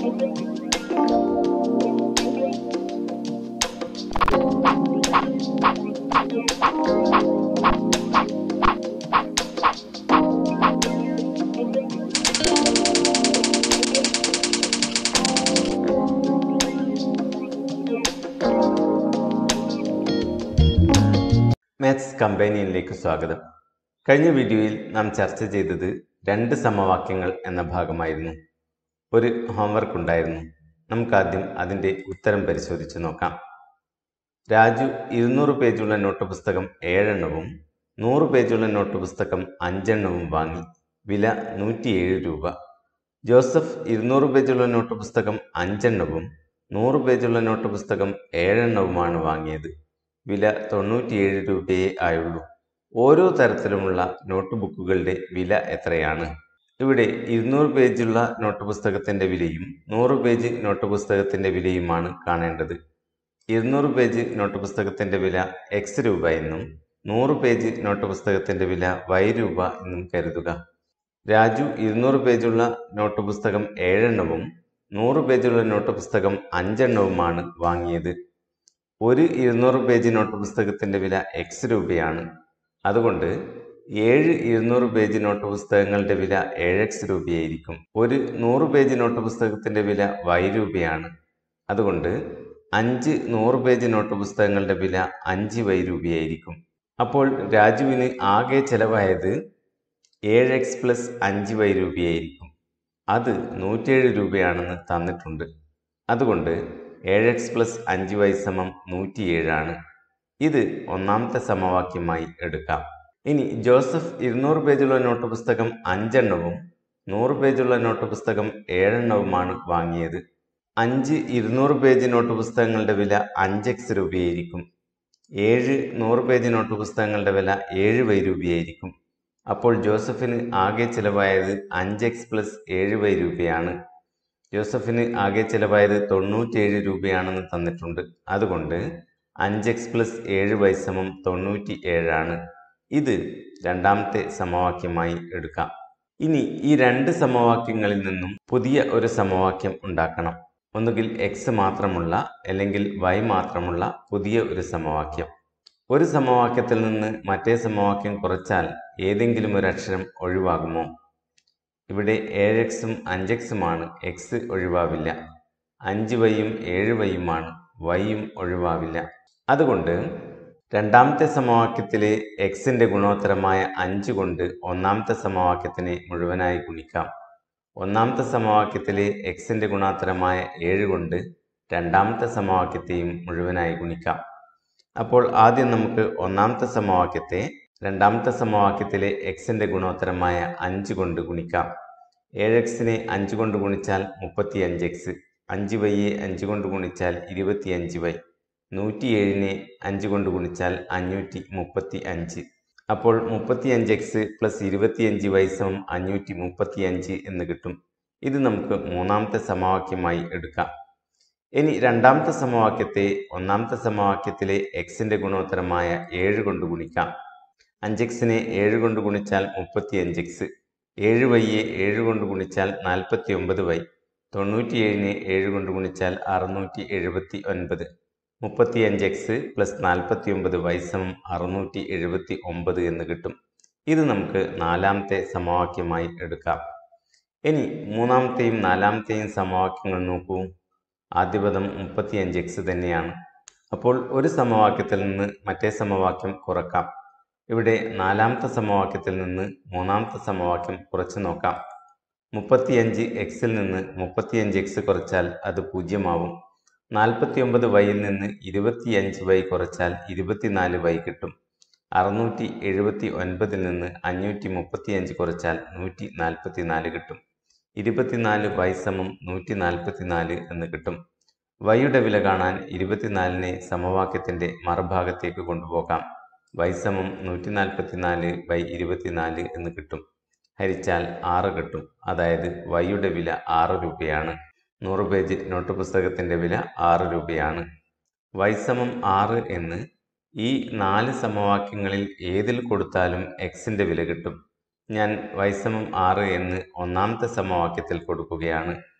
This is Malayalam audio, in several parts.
മാത്സ് കമ്പനിയിലേക്ക് സ്വാഗതം കഴിഞ്ഞ വീഡിയോയിൽ നാം ചർച്ച ചെയ്തത് രണ്ട് സമവാക്യങ്ങൾ എന്ന ഭാഗമായിരുന്നു ഒരു ഹോംവർക്ക് ഉണ്ടായിരുന്നു നമുക്കാദ്യം അതിൻ്റെ ഉത്തരം പരിശോധിച്ച് നോക്കാം രാജു ഇരുന്നൂറ് പേജുള്ള നോട്ട് പുസ്തകം ഏഴെണ്ണവും നൂറ് പേജുള്ള നോട്ട് പുസ്തകം അഞ്ചെണ്ണവും വാങ്ങി വില നൂറ്റിയേഴ് രൂപ ജോസഫ് ഇരുന്നൂറ് പേജുള്ള നോട്ട് പുസ്തകം അഞ്ചെണ്ണവും നൂറ് പേജുള്ള നോട്ട് പുസ്തകം ഏഴെണ്ണവുമാണ് വാങ്ങിയത് വില തൊണ്ണൂറ്റിയേഴ് രൂപയേ ആയുള്ളൂ ഓരോ തരത്തിലുമുള്ള നോട്ട് ബുക്കുകളുടെ വില എത്രയാണ് ഇവിടെ ഇരുന്നൂറ് പേജുള്ള നോട്ട് പുസ്തകത്തിൻ്റെ വിലയും നൂറ് പേജ് നോട്ട് പുസ്തകത്തിൻ്റെ വിലയുമാണ് കാണേണ്ടത് ഇരുന്നൂറ് പേജ് നോട്ട് പുസ്തകത്തിൻ്റെ വില എക്സ് രൂപ എന്നും നൂറ് പേജ് നോട്ട് പുസ്തകത്തിൻ്റെ വില വൈ രൂപ എന്നും കരുതുക രാജു ഇരുന്നൂറ് പേജുള്ള നോട്ട് പുസ്തകം ഏഴെണ്ണവും നൂറ് പേജുള്ള നോട്ട് പുസ്തകം അഞ്ചെണ്ണവുമാണ് വാങ്ങിയത് ഒരു ഇരുന്നൂറ് പേജ് നോട്ട് പുസ്തകത്തിൻ്റെ വില എക്സ് രൂപയാണ് അതുകൊണ്ട് ഏഴ് ഇരുന്നൂറ് പേജ് നോട്ട് പുസ്തകങ്ങളുടെ വില ഏഴ് എക്സ് രൂപയായിരിക്കും ഒരു നൂറ് പേജ് നോട്ട് പുസ്തകത്തിൻ്റെ വില വൈ രൂപയാണ് അതുകൊണ്ട് അഞ്ച് നൂറ് പേജ് നോട്ട് പുസ്തകങ്ങളുടെ വില അഞ്ച് വൈ രൂപയായിരിക്കും അപ്പോൾ രാജുവിന് ആകെ ചെലവായത് ഏഴ് എക്സ് പ്ലസ് അഞ്ച് വൈ രൂപയായിരിക്കും അത് നൂറ്റേഴ് രൂപയാണെന്ന് തന്നിട്ടുണ്ട് അതുകൊണ്ട് ഏഴ് എക്സ് പ്ലസ് അഞ്ച് വൈ സമം നൂറ്റിയേഴാണ് ഇത് ഒന്നാമത്തെ സമവാക്യമായി എടുക്കാം ഇനി ജോസഫ് ഇരുന്നൂറ് പേജുള്ള നോട്ട് പുസ്തകം അഞ്ചെണ്ണവും നൂറ് പേജുള്ള നോട്ട് പുസ്തകം ഏഴെണ്ണവുമാണ് വാങ്ങിയത് അഞ്ച് ഇരുന്നൂറ് പേജ് നോട്ട് പുസ്തകങ്ങളുടെ വില അഞ്ച് എക്സ് രൂപയായിരിക്കും ഏഴ് നൂറ് പേജ് നോട്ട് പുസ്തകങ്ങളുടെ വില ഏഴ് വൈ രൂപയായിരിക്കും അപ്പോൾ ജോസഫിന് ആകെ ചിലവായത് അഞ്ച് എക്സ് പ്ലസ് ഏഴ് വൈ രൂപയാണ് ജോസഫിന് ആകെ ചിലവായത് തൊണ്ണൂറ്റിയേഴ് രൂപയാണെന്ന് തന്നിട്ടുണ്ട് അതുകൊണ്ട് അഞ്ച് എക്സ് പ്ലസ് ഏഴ് വൈ സമം തൊണ്ണൂറ്റി ഏഴാണ് ഇത് രണ്ടാമത്തെ സമവാക്യമായി എടുക്കാം ഇനി ഈ രണ്ട് സമവാക്യങ്ങളിൽ നിന്നും പുതിയ ഒരു സമവാക്യം ഉണ്ടാക്കണം ഒന്നുകിൽ എക്സ് മാത്രമുള്ള അല്ലെങ്കിൽ വൈ മാത്രമുള്ള പുതിയ ഒരു സമവാക്യം ഒരു സമവാക്യത്തിൽ നിന്ന് മറ്റേ സമവാക്യം കുറച്ചാൽ ഏതെങ്കിലും ഒരു അക്ഷരം ഒഴിവാകുമോ ഇവിടെ ഏഴ് എക്സും അഞ്ച് എക്സുമാണ് എക്സ് ഒഴിവാവില്ല അഞ്ച് വൈയും ഏഴ് വൈയുമാണ് വൈയും ഒഴിവാവില്ല അതുകൊണ്ട് രണ്ടാമത്തെ സമവാക്യത്തിലെ എക്സിൻ്റെ ഗുണോത്തരമായ അഞ്ച് കൊണ്ട് ഒന്നാമത്തെ സമവാക്യത്തിനെ മുഴുവനായി ഗുണിക്കാം ഒന്നാമത്തെ സമവാക്യത്തിലെ എക്സിൻ്റെ ഗുണോത്തരമായ ഏഴ് കൊണ്ട് രണ്ടാമത്തെ സമവാക്യത്തെയും മുഴുവനായി ഗുണിക്കാം അപ്പോൾ ആദ്യം നമുക്ക് ഒന്നാമത്തെ സമവാക്യത്തെ രണ്ടാമത്തെ സമവാക്യത്തിലെ എക്സിൻ്റെ ഗുണോത്തരമായ അഞ്ച് കൊണ്ട് ഗുണിക്കാം ഏഴ് എക്സിനെ അഞ്ച് കൊണ്ട് ഗുണിച്ചാൽ മുപ്പത്തി അഞ്ച് എക്സ് അഞ്ച് വൈയെ അഞ്ച് കൊണ്ട് ഗുണിച്ചാൽ ഇരുപത്തി അഞ്ച് വൈ നൂറ്റി ഏഴിനെ അഞ്ച് കൊണ്ട് ഗുണിച്ചാൽ അഞ്ഞൂറ്റി മുപ്പത്തി അഞ്ച് അപ്പോൾ മുപ്പത്തി അഞ്ച് എക്സ് പ്ലസ് ഇരുപത്തിയഞ്ച് വൈ സമം അഞ്ഞൂറ്റി മുപ്പത്തി അഞ്ച് എന്ന് കിട്ടും ഇത് നമുക്ക് മൂന്നാമത്തെ സമവാക്യമായി എടുക്കാം ഇനി രണ്ടാമത്തെ സമവാക്യത്തെ ഒന്നാമത്തെ സമവാക്യത്തിലെ എക്സിൻ്റെ ഗുണോത്തരമായ ഏഴ് കൊണ്ട് ഗുണിക്കാം അഞ്ച് എക്സിനെ ഏഴ് കൊണ്ട് ഗുണിച്ചാൽ മുപ്പത്തി അഞ്ച് എക്സ് ഏഴ് വൈയെ ഏഴ് കൊണ്ട് ഗുണിച്ചാൽ നാൽപ്പത്തി ഒമ്പത് വൈ തൊണ്ണൂറ്റിയേഴിനെ ഏഴ് കൊണ്ട് ഗുണിച്ചാൽ അറുന്നൂറ്റി എഴുപത്തി ഒൻപത് മുപ്പത്തി അഞ്ച് എക്സ് പ്ലസ് നാൽപ്പത്തി ഒമ്പത് വൈ സമം അറുന്നൂറ്റി എഴുപത്തി ഒമ്പത് എന്ന് കിട്ടും ഇത് നമുക്ക് നാലാമത്തെ സമവാക്യമായി എടുക്കാം ഇനി മൂന്നാമത്തെയും നാലാമത്തെയും സമവാക്യങ്ങൾ നോക്കൂ ആദ്യ പദം മുപ്പത്തി അഞ്ച് എക്സ് തന്നെയാണ് അപ്പോൾ ഒരു സമവാക്യത്തിൽ നിന്ന് മറ്റേ സമവാക്യം കുറക്കാം ഇവിടെ നാലാമത്തെ സമവാക്യത്തിൽ നിന്ന് മൂന്നാമത്തെ സമവാക്യം കുറച്ച് നോക്കാം മുപ്പത്തിയഞ്ച് എക്സിൽ നിന്ന് മുപ്പത്തിയഞ്ച് എക്സ് കുറച്ചാൽ അത് പൂജ്യമാവും നാൽപ്പത്തി ഒമ്പത് വൈയിൽ നിന്ന് ഇരുപത്തിയഞ്ച് വൈ കുറച്ചാൽ ഇരുപത്തിനാല് വൈ കിട്ടും അറുന്നൂറ്റി എഴുപത്തി ഒൻപതിൽ നിന്ന് അഞ്ഞൂറ്റി മുപ്പത്തിയഞ്ച് കുറച്ചാൽ നൂറ്റി നാൽപ്പത്തി നാല് കിട്ടും ഇരുപത്തിനാല് വൈ സമം നൂറ്റി നാൽപ്പത്തി നാല് എന്ന് കിട്ടും വൈയുടെ വില കാണാൻ ഇരുപത്തിനാലിനെ സമവാക്യത്തിൻ്റെ മറുഭാഗത്തേക്ക് കൊണ്ടുപോകാം വൈ സമം നൂറ്റി നാൽപ്പത്തി നാല് ബൈ ഇരുപത്തിനാല് എന്ന് കിട്ടും ഹരിച്ചാൽ ആറ് കിട്ടും അതായത് വൈയുടെ വില ആറ് രൂപയാണ് നൂറ് പേജ് നോട്ട് പുസ്തകത്തിൻ്റെ വില ആറ് രൂപയാണ് വൈ സമം ആറ് എന്ന് ഈ നാല് സമവാക്യങ്ങളിൽ ഏതിൽ കൊടുത്താലും എക്സിൻ്റെ വില കിട്ടും ഞാൻ വൈ സമം ആറ് എന്ന് ഒന്നാമത്തെ സമവാക്യത്തിൽ കൊടുക്കുകയാണ്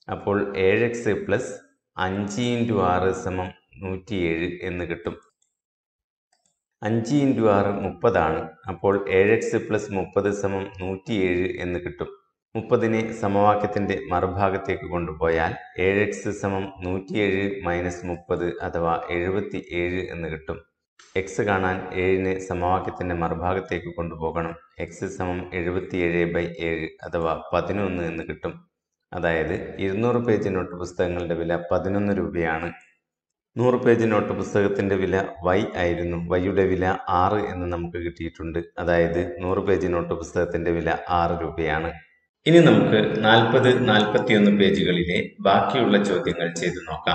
അപ്പോൾ ഏഴ് എക്സ് പ്ലസ് അഞ്ച് ഇൻറ്റു ആറ് സമം നൂറ്റിയേഴ് എന്ന് കിട്ടും അഞ്ച് ഇൻറ്റു ആറ് മുപ്പതാണ് അപ്പോൾ ഏഴ് എക്സ് പ്ലസ് മുപ്പത് സമം നൂറ്റിയേഴ് എന്ന് കിട്ടും മുപ്പതിനെ സമവാക്യത്തിൻ്റെ മറുഭാഗത്തേക്ക് കൊണ്ടുപോയാൽ ഏഴ് എക്സ് സമം നൂറ്റിയേഴ് മൈനസ് മുപ്പത് അഥവാ എഴുപത്തി ഏഴ് എന്ന് കിട്ടും എക്സ് കാണാൻ ഏഴിനെ സമവാക്യത്തിൻ്റെ മറുഭാഗത്തേക്ക് കൊണ്ടുപോകണം എക്സ് സമം എഴുപത്തിയേഴ് ബൈ ഏഴ് അഥവാ പതിനൊന്ന് എന്ന് കിട്ടും അതായത് ഇരുന്നൂറ് പേജ് നോട്ട് പുസ്തകങ്ങളുടെ വില പതിനൊന്ന് രൂപയാണ് നൂറ് പേജ് നോട്ട് പുസ്തകത്തിൻ്റെ വില വൈ ആയിരുന്നു വൈയുടെ വില ആറ് എന്ന് നമുക്ക് കിട്ടിയിട്ടുണ്ട് അതായത് നൂറ് പേജ് നോട്ട് പുസ്തകത്തിൻ്റെ വില ആറ് രൂപയാണ് ഇനി നമുക്ക് നാൽപ്പത് നാൽപ്പത്തിയൊന്ന് പേജുകളിലെ ബാക്കിയുള്ള ചോദ്യങ്ങൾ ചെയ്തു നോക്കാം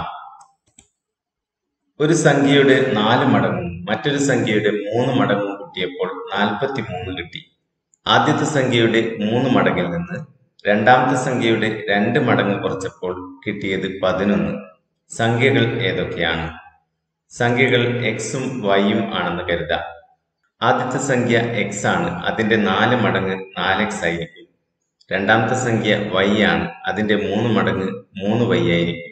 ഒരു സംഖ്യയുടെ നാല് മടങ്ങും മറ്റൊരു സംഖ്യയുടെ മൂന്ന് മടങ്ങും കൂട്ടിയപ്പോൾ നാൽപ്പത്തി മൂന്ന് കിട്ടി ആദ്യത്തെ സംഖ്യയുടെ മൂന്ന് മടങ്ങിൽ നിന്ന് രണ്ടാമത്തെ സംഖ്യയുടെ രണ്ട് മടങ്ങ് കുറച്ചപ്പോൾ കിട്ടിയത് പതിനൊന്ന് സംഖ്യകൾ ഏതൊക്കെയാണ് സംഖ്യകൾ എക്സും വൈയും ആണെന്ന് കരുതാം ആദ്യത്തെ സംഖ്യ എക്സ് ആണ് അതിന്റെ നാല് മടങ്ങ് നാല് എക്സ് ആയിരിക്കും രണ്ടാമത്തെ സംഖ്യ വൈ ആണ് അതിന്റെ മൂന്ന് മടങ്ങ് മൂന്ന് വൈ ആയിരിക്കും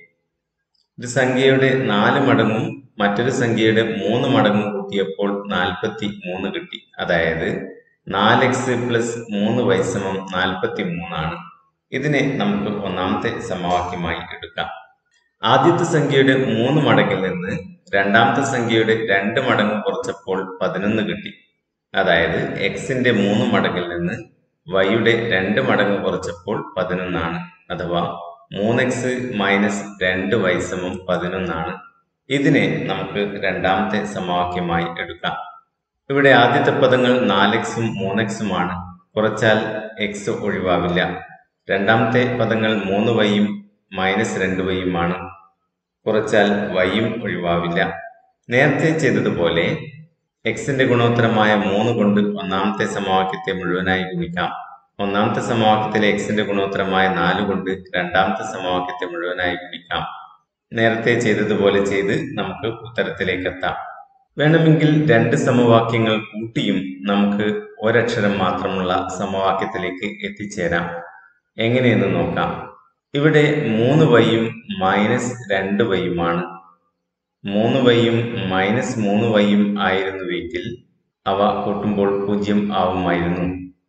ഒരു സംഖ്യയുടെ നാല് മടങ്ങും മറ്റൊരു സംഖ്യയുടെ മൂന്ന് മടങ്ങും കൂട്ടിയപ്പോൾ നാൽപ്പത്തി മൂന്ന് കിട്ടി അതായത് നാല് എക്സ് പ്ലസ് മൂന്ന് വൈ സമം നാൽപ്പത്തി മൂന്നാണ് ഇതിനെ നമുക്ക് ഒന്നാമത്തെ സമവാക്യമായി എടുക്കാം ആദ്യത്തെ സംഖ്യയുടെ മൂന്ന് മടങ്ങിൽ നിന്ന് രണ്ടാമത്തെ സംഖ്യയുടെ രണ്ട് മടങ്ങ് കുറച്ചപ്പോൾ പതിനൊന്ന് കിട്ടി അതായത് എക്സിന്റെ മൂന്ന് മടങ്ങിൽ നിന്ന് വൈയുടെ രണ്ട് മടങ്ങ് കുറച്ചപ്പോൾ പതിനൊന്നാണ് അഥവാ മൂന്ന് എക്സ് മൈനസ് രണ്ട് വൈ സമം പതിനൊന്നാണ് ഇതിനെ നമുക്ക് രണ്ടാമത്തെ സമവാക്യമായി എടുക്കാം ഇവിടെ ആദ്യത്തെ പദങ്ങൾ നാലെക്സും മൂന്നെക്സുമാണ് കുറച്ചാൽ എക്സ് ഒഴിവാവില്ല രണ്ടാമത്തെ പദങ്ങൾ മൂന്ന് വൈയും മൈനസ് രണ്ട് വൈയുമാണ് കുറച്ചാൽ വൈയും ഒഴിവാവില്ല നേരത്തെ ചെയ്തതുപോലെ എക്സിന്റെ ഗുണോത്തരമായ മൂന്ന് കൊണ്ട് ഒന്നാമത്തെ സമവാക്യത്തെ മുഴുവനായി ഗുണിക്കാം ഒന്നാമത്തെ സമവാക്യത്തിലെ എക്സിന്റെ ഗുണോത്തരമായ നാല് കൊണ്ട് രണ്ടാമത്തെ സമവാക്യത്തെ മുഴുവനായി ഗുണിക്കാം നേരത്തെ ചെയ്തതുപോലെ ചെയ്ത് നമുക്ക് ഉത്തരത്തിലേക്ക് എത്താം വേണമെങ്കിൽ രണ്ട് സമവാക്യങ്ങൾ കൂട്ടിയും നമുക്ക് ഒരക്ഷരം മാത്രമുള്ള സമവാക്യത്തിലേക്ക് എത്തിച്ചേരാം എങ്ങനെയെന്ന് നോക്കാം ഇവിടെ മൂന്ന് വൈയും മൈനസ് രണ്ട് വൈയുമാണ് മൂന്ന് വൈയും മൈനസ് മൂന്ന് വൈയും ആയിരുന്നുവെങ്കിൽ അവ കൂട്ടുമ്പോൾ പൂജ്യം ആവുമായിരുന്നു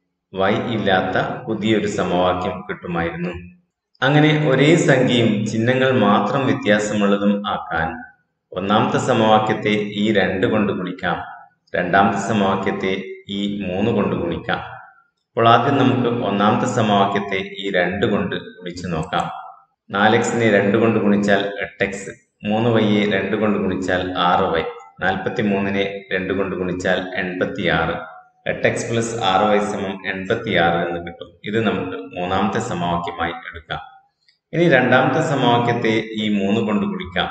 വൈ ഇല്ലാത്ത പുതിയൊരു സമവാക്യം കിട്ടുമായിരുന്നു അങ്ങനെ ഒരേ സംഖ്യയും ചിഹ്നങ്ങൾ മാത്രം വ്യത്യാസമുള്ളതും ആക്കാൻ ഒന്നാമത്തെ സമവാക്യത്തെ ഈ രണ്ട് കൊണ്ട് ഗുണിക്കാം രണ്ടാമത്തെ സമവാക്യത്തെ ഈ മൂന്ന് കൊണ്ട് ഗുണിക്കാം അപ്പോൾ ആദ്യം നമുക്ക് ഒന്നാമത്തെ സമവാക്യത്തെ ഈ രണ്ട് കൊണ്ട് ഗുണിച്ചു നോക്കാം നാലെക്സിനെ രണ്ട് കൊണ്ട് ഗുണിച്ചാൽ എട്ട് എക്സ് മൂന്ന് വൈയെ രണ്ട് കൊണ്ട് ഗുണിച്ചാൽ ആറ് വൈ നാൽപ്പത്തി മൂന്നിനെ രണ്ട് കൊണ്ട് ഗുണിച്ചാൽ എൺപത്തി ആറ് എട്ട് എക്സ് പ്ലസ് ആറ് വൈ സമം എൺപത്തി ആറ് എന്ന് കിട്ടും ഇത് നമുക്ക് മൂന്നാമത്തെ സമവാക്യമായി എടുക്കാം ഇനി രണ്ടാമത്തെ സമവാക്യത്തെ ഈ മൂന്ന് കൊണ്ട് ഗുണിക്കാം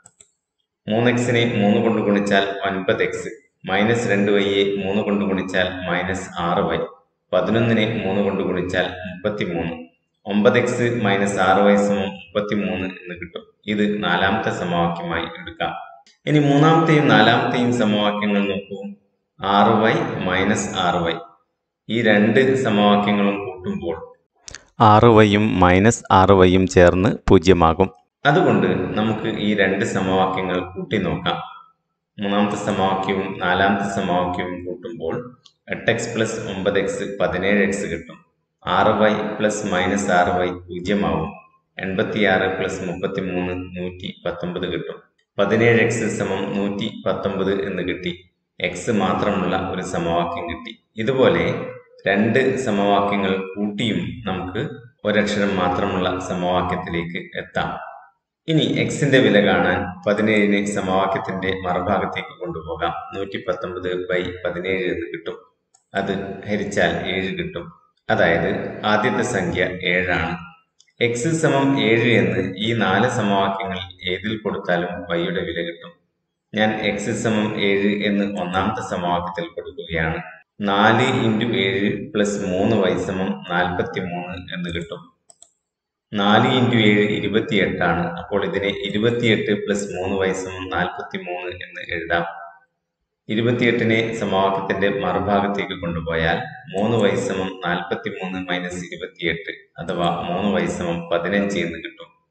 മൂന്ന് എക്സിനെ മൂന്ന് കൊണ്ട് ഗുണിച്ചാൽ ഒൻപത് എക്സ് മൈനസ് രണ്ട് വൈയെ മൂന്ന് കൊണ്ട് ഗുണിച്ചാൽ മൈനസ് ആറ് വൈ പതിനൊന്നിനെ മൂന്ന് കൊണ്ട് ഗുണിച്ചാൽ മുപ്പത്തി മൂന്ന് ഒമ്പത് എക്സ് മൈനസ് ആറ് വൈ സമം മുപ്പത്തി മൂന്ന് എന്ന് കിട്ടും ഇത് നാലാമത്തെ സമവാക്യമായി എടുക്കാം ഇനി മൂന്നാമത്തെയും നാലാമത്തെയും സമവാക്യങ്ങൾ നോക്കൂ ആറ് വൈ മൈനസ് ആറ് വൈ ഈ രണ്ട് സമവാക്യങ്ങളും കൂട്ടുമ്പോൾ ആറ് വൈയും മൈനസ് ആറ് വൈയും ചേർന്ന് പൂജ്യമാകും അതുകൊണ്ട് നമുക്ക് ഈ രണ്ട് സമവാക്യങ്ങൾ കൂട്ടി നോക്കാം മൂന്നാമത്തെ സമവാക്യവും നാലാമത്തെ സമവാക്യവും കൂട്ടുമ്പോൾ എട്ട് എക്സ് പ്ലസ് ഒമ്പത് എക്സ് പതിനേഴ് എക്സ് കിട്ടും ആറ് വൈ പ്ലസ് മൈനസ് ആറ് വൈ പൂജ്യമാവും എൺപത്തി ആറ് പ്ലസ് മുപ്പത്തി മൂന്ന് നൂറ്റി പത്തൊമ്പത് കിട്ടും പതിനേഴ് എക്സ് സമം നൂറ്റി പത്തൊമ്പത് എന്ന് കിട്ടി എക്സ് മാത്രമുള്ള ഒരു സമവാക്യം കിട്ടി ഇതുപോലെ രണ്ട് സമവാക്യങ്ങൾ കൂട്ടിയും നമുക്ക് ഒരക്ഷരം മാത്രമുള്ള സമവാക്യത്തിലേക്ക് എത്താം ഇനി എക്സിന്റെ വില കാണാൻ പതിനേഴിനെ സമവാക്യത്തിന്റെ മറുഭാഗത്തേക്ക് കൊണ്ടുപോകാം നൂറ്റി പത്തൊമ്പത് ബൈ പതിനേഴ് എന്ന് കിട്ടും അത് ഹരിച്ചാൽ ഏഴ് കിട്ടും അതായത് ആദ്യത്തെ സംഖ്യ ഏഴാണ് എക്സ് സമം ഏഴ് എന്ന് ഈ നാല് സമവാക്യങ്ങളിൽ ഏതിൽ കൊടുത്താലും വൈയുടെ വില കിട്ടും ഞാൻ എക്സ് സമം ഏഴ് എന്ന് ഒന്നാമത്തെ സമവാക്യത്തിൽ കൊടുക്കുകയാണ് നാല് ഇൻറ്റു ഏഴ് പ്ലസ് മൂന്ന് വൈ സമം നാൽപ്പത്തി മൂന്ന് എന്ന് കിട്ടും നാല് ഇൻറ്റു ഏഴ് ഇരുപത്തിയെട്ടാണ് അപ്പോൾ ഇതിനെ ഇരുപത്തിയെട്ട് പ്ലസ് മൂന്ന് വൈ സമം നാൽപ്പത്തി മൂന്ന് എന്ന് എഴുതാം ഇരുപത്തിയെട്ടിനെ സമവാക്യത്തിന്റെ മറുഭാഗത്തേക്ക് കൊണ്ടുപോയാൽ മൂന്ന് വൈ സമം നാൽപ്പത്തി മൂന്ന് മൈനസ് ഇരുപത്തിയെട്ട് അഥവാ മൂന്ന് വൈ സമം പതിനഞ്ച് എന്ന് കിട്ടും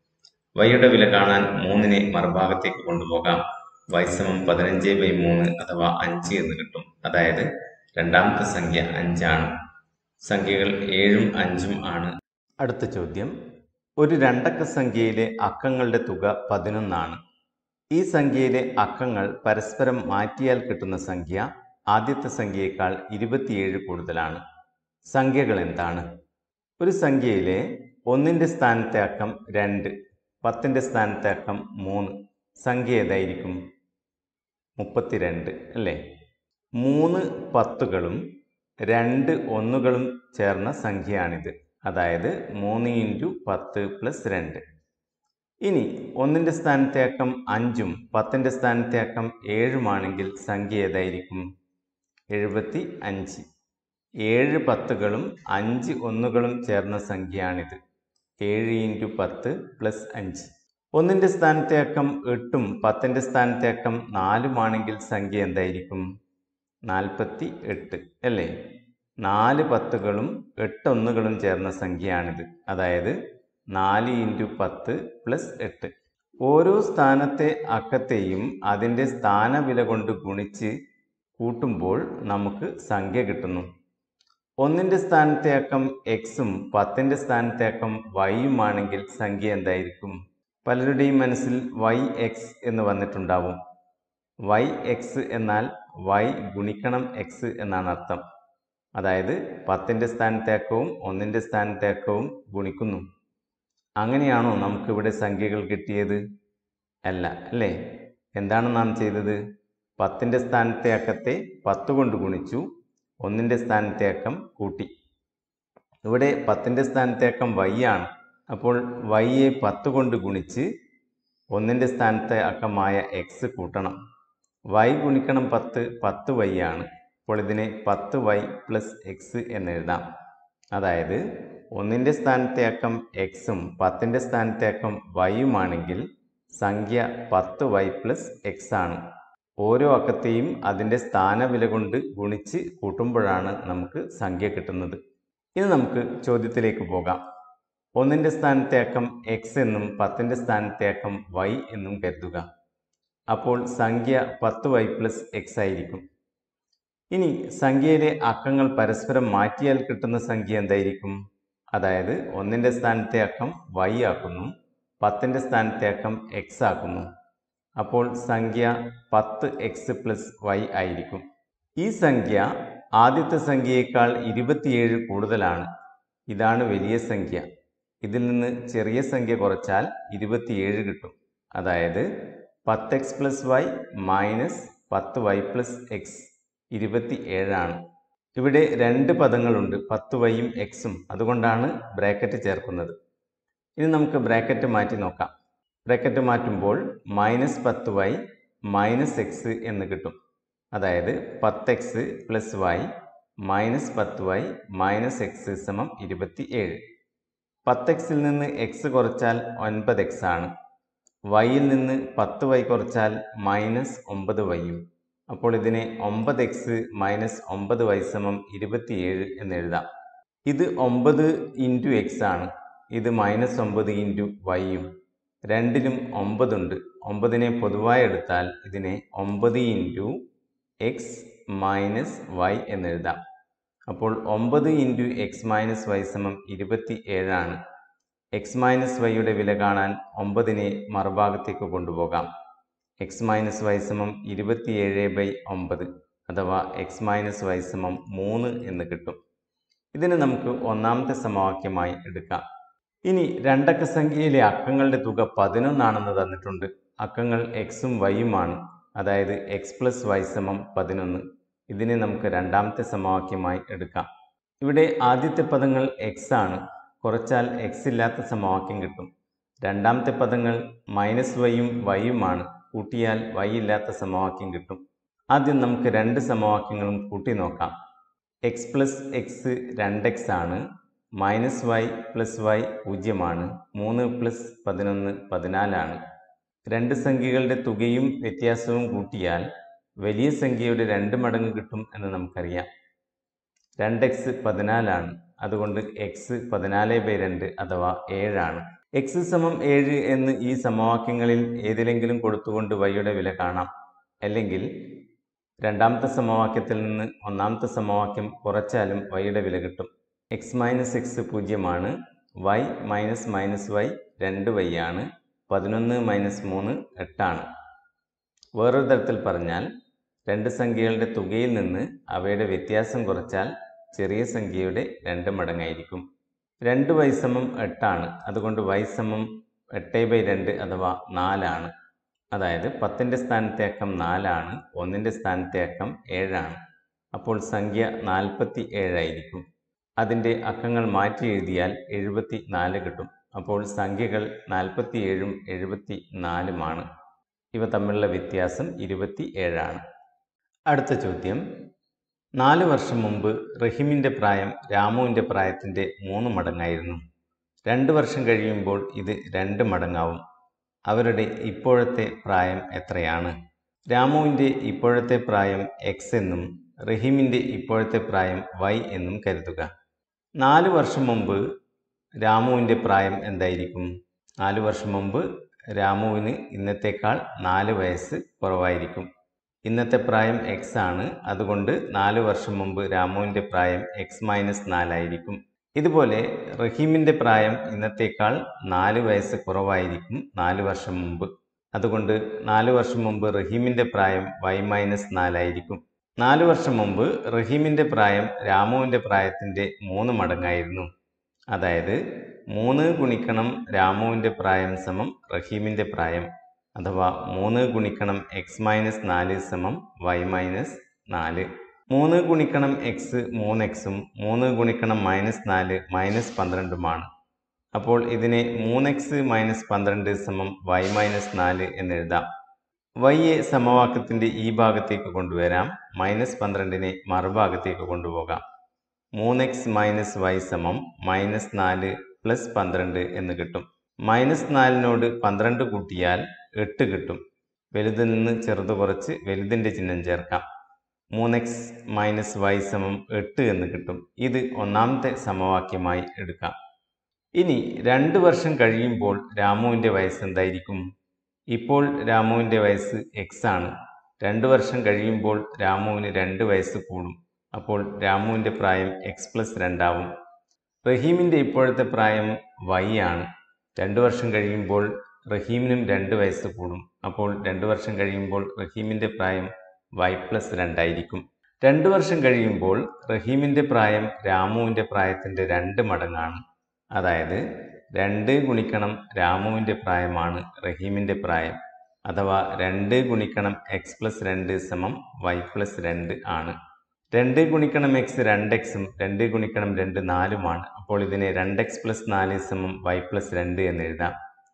വൈയുടെ വില കാണാൻ മൂന്നിനെ മറുഭാഗത്തേക്ക് കൊണ്ടുപോകാം വൈ സമം പതിനഞ്ച് ബൈ മൂന്ന് അഥവാ അഞ്ച് എന്ന് കിട്ടും അതായത് രണ്ടാമത്തെ സംഖ്യ അഞ്ചാണ് സംഖ്യകൾ ഏഴും അഞ്ചും ആണ് അടുത്ത ചോദ്യം ഒരു രണ്ടക്ക സംഖ്യയിലെ അക്കങ്ങളുടെ തുക പതിനൊന്നാണ് ഈ സംഖ്യയിലെ അക്കങ്ങൾ പരസ്പരം മാറ്റിയാൽ കിട്ടുന്ന സംഖ്യ ആദ്യത്തെ സംഖ്യയേക്കാൾ ഇരുപത്തിയേഴ് കൂടുതലാണ് സംഖ്യകൾ എന്താണ് ഒരു സംഖ്യയിലെ ഒന്നിൻ്റെ സ്ഥാനത്തെ അക്കം രണ്ട് പത്തിൻ്റെ സ്ഥാനത്തെ അക്കം മൂന്ന് സംഖ്യ ഏതായിരിക്കും മുപ്പത്തിരണ്ട് അല്ലേ മൂന്ന് പത്തുകളും രണ്ട് ഒന്നുകളും ചേർന്ന സംഖ്യയാണിത് അതായത് മൂന്ന് ഇൻറ്റു പത്ത് പ്ലസ് രണ്ട് ഇനി ഒന്നിൻ്റെ സ്ഥാനത്തെ അക്കം അഞ്ചും പത്തിൻ്റെ സ്ഥാനത്തെ അക്കം ഏഴുമാണെങ്കിൽ സംഖ്യ ഏതായിരിക്കും എഴുപത്തി അഞ്ച് ഏഴ് പത്തുകളും അഞ്ച് ഒന്നുകളും ചേർന്ന സംഖ്യയാണിത് ഏഴ് ഇൻറ്റു പത്ത് പ്ലസ് അഞ്ച് ഒന്നിൻ്റെ സ്ഥാനത്തെ അക്കം എട്ടും പത്തിൻ്റെ സ്ഥാനത്തെ അക്കം നാലുമാണെങ്കിൽ സംഖ്യ എന്തായിരിക്കും നാൽപ്പത്തി എട്ട് അല്ലേ നാല് പത്തുകളും എട്ട് ഒന്നുകളും ചേർന്ന സംഖ്യയാണിത് അതായത് നാല് ഇൻറ്റു പത്ത് പ്ലസ് എട്ട് ഓരോ സ്ഥാനത്തെ അക്കത്തെയും അതിൻ്റെ സ്ഥാനവില കൊണ്ട് ഗുണിച്ച് കൂട്ടുമ്പോൾ നമുക്ക് സംഖ്യ കിട്ടുന്നു ഒന്നിൻ്റെ സ്ഥാനത്തെ അക്കം എക്സും പത്തിൻ്റെ സ്ഥാനത്തെ അക്കം വൈയും ആണെങ്കിൽ സംഖ്യ എന്തായിരിക്കും പലരുടെയും മനസ്സിൽ വൈ എക്സ് എന്ന് വന്നിട്ടുണ്ടാവും വൈ എക്സ് എന്നാൽ വൈ ഗുണിക്കണം എക്സ് എന്നാണ് അർത്ഥം അതായത് പത്തിൻ്റെ സ്ഥാനത്തെ അക്കവും ഒന്നിൻ്റെ സ്ഥാനത്തെ അക്കവും ഗുണിക്കുന്നു അങ്ങനെയാണോ നമുക്കിവിടെ സംഖ്യകൾ കിട്ടിയത് അല്ല അല്ലേ എന്താണ് നാം ചെയ്തത് പത്തിൻ്റെ സ്ഥാനത്തെ അക്കത്തെ പത്ത് കൊണ്ട് ഗുണിച്ചു ഒന്നിൻ്റെ സ്ഥാനത്തെ അക്കം കൂട്ടി ഇവിടെ പത്തിൻ്റെ സ്ഥാനത്തെ അക്കം വൈ ആണ് അപ്പോൾ വൈയെ പത്ത് കൊണ്ട് ഗുണിച്ച് ഒന്നിൻ്റെ സ്ഥാനത്തെ അക്കമായ എക്സ് കൂട്ടണം വൈ ഗുണിക്കണം പത്ത് പത്ത് വൈ ആണ് അപ്പോൾ ഇതിനെ പത്ത് വൈ പ്ലസ് എക്സ് എന്നെഴുതാം അതായത് ഒന്നിൻ്റെ സ്ഥാനത്തെ അക്കം എക്സും പത്തിൻ്റെ സ്ഥാനത്തെ അക്കം വൈയുമാണെങ്കിൽ സംഖ്യ പത്ത് വൈ പ്ലസ് എക്സ് ആണ് ഓരോ അക്കത്തെയും അതിൻ്റെ സ്ഥാനവില കൊണ്ട് ഗുണിച്ച് കൂട്ടുമ്പോഴാണ് നമുക്ക് സംഖ്യ കിട്ടുന്നത് ഇനി നമുക്ക് ചോദ്യത്തിലേക്ക് പോകാം ഒന്നിൻ്റെ സ്ഥാനത്തെ അക്കം എക്സ് എന്നും പത്തിൻ്റെ സ്ഥാനത്തെ അക്കം വൈ എന്നും കരുതുക അപ്പോൾ സംഖ്യ പത്ത് വൈ പ്ലസ് എക്സ് ആയിരിക്കും ഇനി സംഖ്യയിലെ അക്കങ്ങൾ പരസ്പരം മാറ്റിയാൽ കിട്ടുന്ന സംഖ്യ എന്തായിരിക്കും അതായത് ഒന്നിൻ്റെ സ്ഥാനത്തെ അക്കം വൈ ആക്കുന്നു പത്തിൻ്റെ സ്ഥാനത്തെ അക്കം എക്സ് ആക്കുന്നു അപ്പോൾ സംഖ്യ പത്ത് എക്സ് പ്ലസ് വൈ ആയിരിക്കും ഈ സംഖ്യ ആദ്യത്തെ സംഖ്യയേക്കാൾ ഇരുപത്തിയേഴ് കൂടുതലാണ് ഇതാണ് വലിയ സംഖ്യ ഇതിൽ നിന്ന് ചെറിയ സംഖ്യ കുറച്ചാൽ ഇരുപത്തിയേഴ് കിട്ടും അതായത് പത്ത് എക്സ് പ്ലസ് വൈ മൈനസ് പത്ത് വൈ പ്ലസ് എക്സ് ഇരുപത്തി ഏഴാണ് ഇവിടെ രണ്ട് പദങ്ങളുണ്ട് പത്ത് വൈയും എക്സും അതുകൊണ്ടാണ് ബ്രാക്കറ്റ് ചേർക്കുന്നത് ഇനി നമുക്ക് ബ്രാക്കറ്റ് മാറ്റി നോക്കാം ബ്രാക്കറ്റ് മാറ്റുമ്പോൾ മൈനസ് പത്ത് വൈ മൈനസ് എക്സ് എന്ന് കിട്ടും അതായത് പത്ത് എക്സ് പ്ലസ് വൈ മൈനസ് പത്ത് വൈ മൈനസ് എക്സ് സമം ഇരുപത്തി ഏഴ് പത്ത് എക്സിൽ നിന്ന് എക്സ് കുറച്ചാൽ ഒൻപത് എക്സ് ആണ് വൈയിൽ നിന്ന് പത്ത് വൈ കുറച്ചാൽ മൈനസ് ഒമ്പത് വൈയും അപ്പോൾ ഇതിനെ ഒമ്പത് എക്സ് മൈനസ് ഒമ്പത് വൈ സമം ഇരുപത്തിയേഴ് എന്ന് എഴുതാം ഇത് ഒമ്പത് ഇൻറ്റു എക്സ് ആണ് ഇത് മൈനസ് ഒമ്പത് ഇൻറ്റു വൈയും രണ്ടിലും ഒമ്പതുണ്ട് ഒമ്പതിനെ പൊതുവായി എടുത്താൽ ഇതിനെ ഒമ്പത് ഇൻറ്റു എക്സ് മൈനസ് വൈ എന്നെഴുതാം അപ്പോൾ ഒമ്പത് ഇൻറ്റു എക്സ് മൈനസ് വൈ സമം ഇരുപത്തി ഏഴാണ് എക്സ് മൈനസ് വൈയുടെ വില കാണാൻ ഒമ്പതിനെ മറുഭാഗത്തേക്ക് കൊണ്ടുപോകാം എക്സ് മൈനസ് വൈ സമം ഇരുപത്തിയേഴ് ബൈ ഒമ്പത് അഥവാ എക്സ് മൈനസ് വൈ സമം മൂന്ന് എന്ന് കിട്ടും ഇതിന് നമുക്ക് ഒന്നാമത്തെ സമവാക്യമായി എടുക്കാം ഇനി രണ്ടക്ക സംഖ്യയിലെ അക്കങ്ങളുടെ തുക പതിനൊന്നാണെന്ന് തന്നിട്ടുണ്ട് അക്കങ്ങൾ എക്സും വൈയുമാണ് അതായത് എക്സ് പ്ലസ് വൈ സമം പതിനൊന്ന് ഇതിനെ നമുക്ക് രണ്ടാമത്തെ സമവാക്യമായി എടുക്കാം ഇവിടെ ആദ്യത്തെ പദങ്ങൾ എക്സ് ആണ് കുറച്ചാൽ എക്സ് ഇല്ലാത്ത സമവാക്യം കിട്ടും രണ്ടാമത്തെ പദങ്ങൾ മൈനസ് വൈയും വൈയുമാണ് കൂട്ടിയാൽ വൈ ഇല്ലാത്ത സമവാക്യം കിട്ടും ആദ്യം നമുക്ക് രണ്ട് സമവാക്യങ്ങളും കൂട്ടി നോക്കാം എക്സ് പ്ലസ് എക്സ് രണ്ട് എക്സ് ആണ് മൈനസ് വൈ പ്ലസ് വൈ പൂജ്യമാണ് മൂന്ന് പ്ലസ് പതിനൊന്ന് പതിനാലാണ് രണ്ട് സംഖ്യകളുടെ തുകയും വ്യത്യാസവും കൂട്ടിയാൽ വലിയ സംഖ്യയുടെ രണ്ട് മടങ്ങ് കിട്ടും എന്ന് നമുക്കറിയാം രണ്ട് എക്സ് പതിനാലാണ് അതുകൊണ്ട് എക്സ് പതിനാല് ബൈ രണ്ട് അഥവാ ഏഴാണ് എക്സ് സമം ഏഴ് എന്ന് ഈ സമവാക്യങ്ങളിൽ ഏതിലെങ്കിലും കൊടുത്തുകൊണ്ട് വൈയുടെ വില കാണാം അല്ലെങ്കിൽ രണ്ടാമത്തെ സമവാക്യത്തിൽ നിന്ന് ഒന്നാമത്തെ സമവാക്യം കുറച്ചാലും വൈയുടെ വില കിട്ടും എക്സ് മൈനസ് എക്സ് പൂജ്യമാണ് വൈ മൈനസ് മൈനസ് വൈ രണ്ട് വൈ ആണ് പതിനൊന്ന് മൈനസ് മൂന്ന് എട്ടാണ് വേറൊരു തരത്തിൽ പറഞ്ഞാൽ രണ്ട് സംഖ്യകളുടെ തുകയിൽ നിന്ന് അവയുടെ വ്യത്യാസം കുറച്ചാൽ ചെറിയ സംഖ്യയുടെ രണ്ട് മടങ്ങായിരിക്കും രണ്ട് വൈ സമം എട്ടാണ് അതുകൊണ്ട് വൈ സമം എട്ട് ബൈ രണ്ട് അഥവാ നാലാണ് അതായത് പത്തിൻ്റെ സ്ഥാനത്തെ അക്കം നാലാണ് ഒന്നിൻ്റെ സ്ഥാനത്തെ അക്കം ഏഴാണ് അപ്പോൾ സംഖ്യ നാൽപ്പത്തി ഏഴായിരിക്കും അതിൻ്റെ അക്കങ്ങൾ മാറ്റി എഴുതിയാൽ എഴുപത്തി നാല് കിട്ടും അപ്പോൾ സംഖ്യകൾ നാൽപ്പത്തി ഏഴും എഴുപത്തി നാലുമാണ് ഇവ തമ്മിലുള്ള വ്യത്യാസം ഇരുപത്തി ഏഴാണ് അടുത്ത ചോദ്യം നാല് വർഷം മുമ്പ് റഹീമിൻ്റെ പ്രായം രാമുവിൻ്റെ പ്രായത്തിൻ്റെ മൂന്ന് മടങ്ങായിരുന്നു രണ്ട് വർഷം കഴിയുമ്പോൾ ഇത് രണ്ട് മടങ്ങാവും അവരുടെ ഇപ്പോഴത്തെ പ്രായം എത്രയാണ് രാമുവിൻ്റെ ഇപ്പോഴത്തെ പ്രായം എക്സ് എന്നും റഹീമിൻ്റെ ഇപ്പോഴത്തെ പ്രായം വൈ എന്നും കരുതുക നാല് വർഷം മുമ്പ് രാമുവിൻ്റെ പ്രായം എന്തായിരിക്കും നാല് വർഷം മുമ്പ് രാമുവിന് ഇന്നത്തേക്കാൾ നാല് വയസ്സ് കുറവായിരിക്കും ഇന്നത്തെ പ്രായം എക്സ് ആണ് അതുകൊണ്ട് നാല് വർഷം മുമ്പ് രാമുവിൻ്റെ പ്രായം എക്സ് മൈനസ് നാലായിരിക്കും ഇതുപോലെ റഹീമിൻ്റെ പ്രായം ഇന്നത്തേക്കാൾ നാല് വയസ്സ് കുറവായിരിക്കും നാല് വർഷം മുമ്പ് അതുകൊണ്ട് നാല് വർഷം മുമ്പ് റഹീമിൻ്റെ പ്രായം വൈ മൈനസ് നാലായിരിക്കും നാല് വർഷം മുമ്പ് റഹീമിൻ്റെ പ്രായം രാമുവിൻ്റെ പ്രായത്തിൻ്റെ മൂന്ന് മടങ്ങായിരുന്നു അതായത് മൂന്ന് ഗുണിക്കണം രാമുവിൻ്റെ പ്രായം സമം റഹീമിൻ്റെ പ്രായം അഥവാ മൂന്ന് ഗുണിക്കണം എക്സ് മൈനസ് നാല് സമം വൈ മൈനസ് നാല് മൂന്ന് ഗുണിക്കണം എക്സ് മൂന്ന് എക്സും മൂന്ന് ഗുണിക്കണം മൈനസ് നാല് മൈനസ് പന്ത്രണ്ടുമാണ് അപ്പോൾ ഇതിനെ മൂന്ന് എക്സ് മൈനസ് പന്ത്രണ്ട് സമം വൈ മൈനസ് നാല് എന്നെഴുതാം വൈയെ സമവാക്യത്തിൻ്റെ ഈ ഭാഗത്തേക്ക് കൊണ്ടുവരാം മൈനസ് പന്ത്രണ്ടിനെ മറുഭാഗത്തേക്ക് കൊണ്ടുപോകാം മൂന്ന് എക്സ് മൈനസ് വൈ സമം മൈനസ് നാല് പ്ലസ് പന്ത്രണ്ട് എന്ന് കിട്ടും മൈനസ് നാലിനോട് പന്ത്രണ്ട് കൂട്ടിയാൽ എട്ട് കിട്ടും വലുതിൽ നിന്ന് ചെറുത് കുറച്ച് വലുതിൻ്റെ ചിഹ്നം ചേർക്കാം മൂന്ന് എക്സ് മൈനസ് വൈ സമം എട്ട് എന്ന് കിട്ടും ഇത് ഒന്നാമത്തെ സമവാക്യമായി എടുക്കാം ഇനി രണ്ട് വർഷം കഴിയുമ്പോൾ രാമുവിൻ്റെ വയസ്സ് എന്തായിരിക്കും ഇപ്പോൾ രാമുവിൻ്റെ വയസ്സ് എക്സ് ആണ് രണ്ട് വർഷം കഴിയുമ്പോൾ രാമുവിന് രണ്ട് വയസ്സ് കൂടും അപ്പോൾ രാമുവിൻ്റെ പ്രായം എക്സ് പ്ലസ് രണ്ടാവും റഹീമിൻ്റെ ഇപ്പോഴത്തെ പ്രായം വൈ ആണ് രണ്ട് വർഷം കഴിയുമ്പോൾ റഹീമിനും രണ്ട് വയസ്സ് കൂടും അപ്പോൾ രണ്ട് വർഷം കഴിയുമ്പോൾ റഹീമിൻ്റെ പ്രായം വൈ പ്ലസ് രണ്ടായിരിക്കും രണ്ട് വർഷം കഴിയുമ്പോൾ റഹീമിൻ്റെ പ്രായം രാമുവിൻ്റെ പ്രായത്തിൻ്റെ രണ്ട് മടങ്ങാണ് അതായത് രണ്ട് ഗുണിക്കണം രാമുവിൻ്റെ പ്രായമാണ് റഹീമിൻ്റെ പ്രായം അഥവാ രണ്ട് ഗുണിക്കണം എക്സ് പ്ലസ് രണ്ട് സമം വൈ പ്ലസ് രണ്ട് ആണ് രണ്ട് ഗുണിക്കണം എക്സ് രണ്ട് എക്സും രണ്ട് ഗുണിക്കണം രണ്ട് നാലുമാണ് അപ്പോൾ ഇതിനെ രണ്ട് എക്സ് പ്ലസ് നാല് സമം വൈ പ്ലസ് രണ്ട് എന്ന് എഴുതാം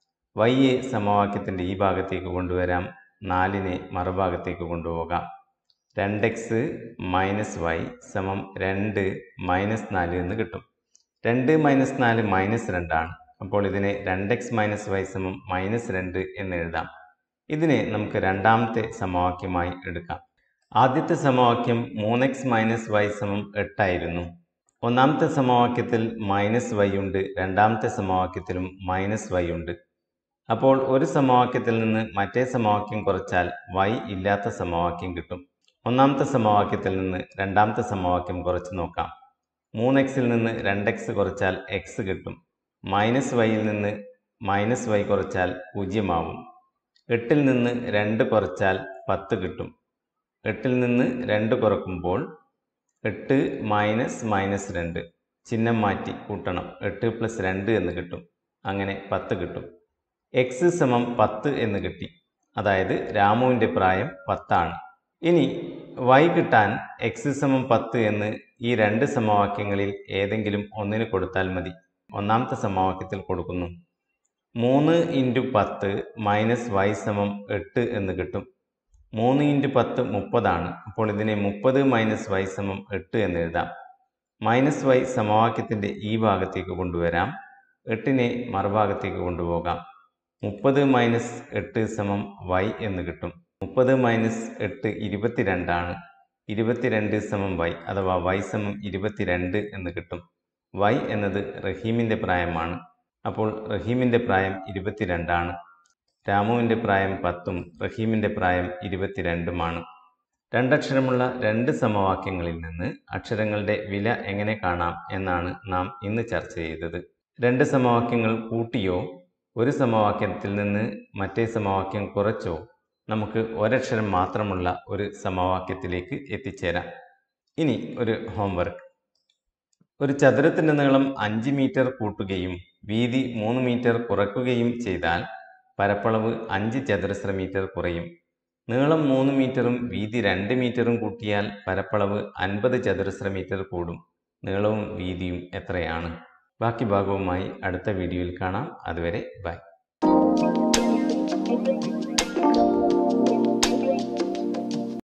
വൈയെ സമവാക്യത്തിൻ്റെ ഈ ഭാഗത്തേക്ക് കൊണ്ടുവരാം നാലിനെ മറുഭാഗത്തേക്ക് കൊണ്ടുപോകാം രണ്ട് എക്സ് മൈനസ് വൈ സമം രണ്ട് മൈനസ് നാല് എന്ന് കിട്ടും രണ്ട് മൈനസ് നാല് മൈനസ് രണ്ടാണ് അപ്പോൾ ഇതിനെ രണ്ട് എക്സ് മൈനസ് വൈ സമം മൈനസ് രണ്ട് എന്ന് എഴുതാം ഇതിനെ നമുക്ക് രണ്ടാമത്തെ സമവാക്യമായി എടുക്കാം ആദ്യത്തെ സമവാക്യം മൂന്ന് എക്സ് മൈനസ് വൈ സമം എട്ടായിരുന്നു ഒന്നാമത്തെ സമവാക്യത്തിൽ മൈനസ് വൈ ഉണ്ട് രണ്ടാമത്തെ സമവാക്യത്തിലും മൈനസ് വൈ ഉണ്ട് അപ്പോൾ ഒരു സമവാക്യത്തിൽ നിന്ന് മറ്റേ സമവാക്യം കുറച്ചാൽ വൈ ഇല്ലാത്ത സമവാക്യം കിട്ടും ഒന്നാമത്തെ സമവാക്യത്തിൽ നിന്ന് രണ്ടാമത്തെ സമവാക്യം കുറച്ച് നോക്കാം മൂന്ന് എക്സിൽ നിന്ന് രണ്ട് എക്സ് കുറച്ചാൽ എക്സ് കിട്ടും മൈനസ് വൈയിൽ നിന്ന് മൈനസ് വൈ കുറച്ചാൽ പൂജ്യമാവും എട്ടിൽ നിന്ന് രണ്ട് കുറച്ചാൽ പത്ത് കിട്ടും എട്ടിൽ നിന്ന് രണ്ട് കുറക്കുമ്പോൾ എട്ട് മൈനസ് മൈനസ് രണ്ട് ചിഹ്നം മാറ്റി കൂട്ടണം എട്ട് പ്ലസ് രണ്ട് എന്ന് കിട്ടും അങ്ങനെ പത്ത് കിട്ടും എക്സ് സമം പത്ത് എന്ന് കിട്ടി അതായത് രാമുവിൻ്റെ പ്രായം പത്താണ് ഇനി വൈ കിട്ടാൻ എക്സ് സമം പത്ത് എന്ന് ഈ രണ്ട് സമവാക്യങ്ങളിൽ ഏതെങ്കിലും ഒന്നിന് കൊടുത്താൽ മതി ഒന്നാമത്തെ സമവാക്യത്തിൽ കൊടുക്കുന്നു മൂന്ന് ഇൻറ്റു പത്ത് മൈനസ് വൈ സമം എട്ട് എന്ന് കിട്ടും മൂന്ന് ഇൻറ്റു പത്ത് മുപ്പതാണ് അപ്പോൾ ഇതിനെ മുപ്പത് മൈനസ് വൈ സമം എട്ട് എന്ന് എഴുതാം മൈനസ് വൈ സമവാക്യത്തിൻ്റെ ഈ ഭാഗത്തേക്ക് കൊണ്ടുവരാം എട്ടിനെ മറുഭാഗത്തേക്ക് കൊണ്ടുപോകാം മുപ്പത് മൈനസ് എട്ട് സമം വൈ എന്ന് കിട്ടും മുപ്പത് മൈനസ് എട്ട് ഇരുപത്തിരണ്ടാണ് ഇരുപത്തിരണ്ട് സമം വൈ അഥവാ വൈ സമം ഇരുപത്തിരണ്ട് എന്ന് കിട്ടും വൈ എന്നത് റഹീമിൻ്റെ പ്രായമാണ് അപ്പോൾ റഹീമിൻ്റെ പ്രായം ഇരുപത്തിരണ്ടാണ് രാമുവിൻ്റെ പ്രായം പത്തും റഹീമിൻ്റെ പ്രായം ഇരുപത്തിരണ്ടുമാണ് രണ്ടക്ഷരമുള്ള രണ്ട് സമവാക്യങ്ങളിൽ നിന്ന് അക്ഷരങ്ങളുടെ വില എങ്ങനെ കാണാം എന്നാണ് നാം ഇന്ന് ചർച്ച ചെയ്തത് രണ്ട് സമവാക്യങ്ങൾ കൂട്ടിയോ ഒരു സമവാക്യത്തിൽ നിന്ന് മറ്റേ സമവാക്യം കുറച്ചോ നമുക്ക് ഒരക്ഷരം മാത്രമുള്ള ഒരു സമവാക്യത്തിലേക്ക് എത്തിച്ചേരാം ഇനി ഒരു ഹോംവർക്ക് ഒരു ചതുരത്തിൻ്റെ നീളം അഞ്ച് മീറ്റർ കൂട്ടുകയും വീതി മൂന്ന് മീറ്റർ കുറയ്ക്കുകയും ചെയ്താൽ പരപ്പളവ് അഞ്ച് ചതുരശ്ര മീറ്റർ കുറയും നീളം മൂന്ന് മീറ്ററും വീതി രണ്ട് മീറ്ററും കൂട്ടിയാൽ പരപ്പളവ് അൻപത് ചതുരശ്ര മീറ്റർ കൂടും നീളവും വീതിയും എത്രയാണ് ബാക്കി ഭാഗവുമായി അടുത്ത വീഡിയോയിൽ കാണാം അതുവരെ ബൈ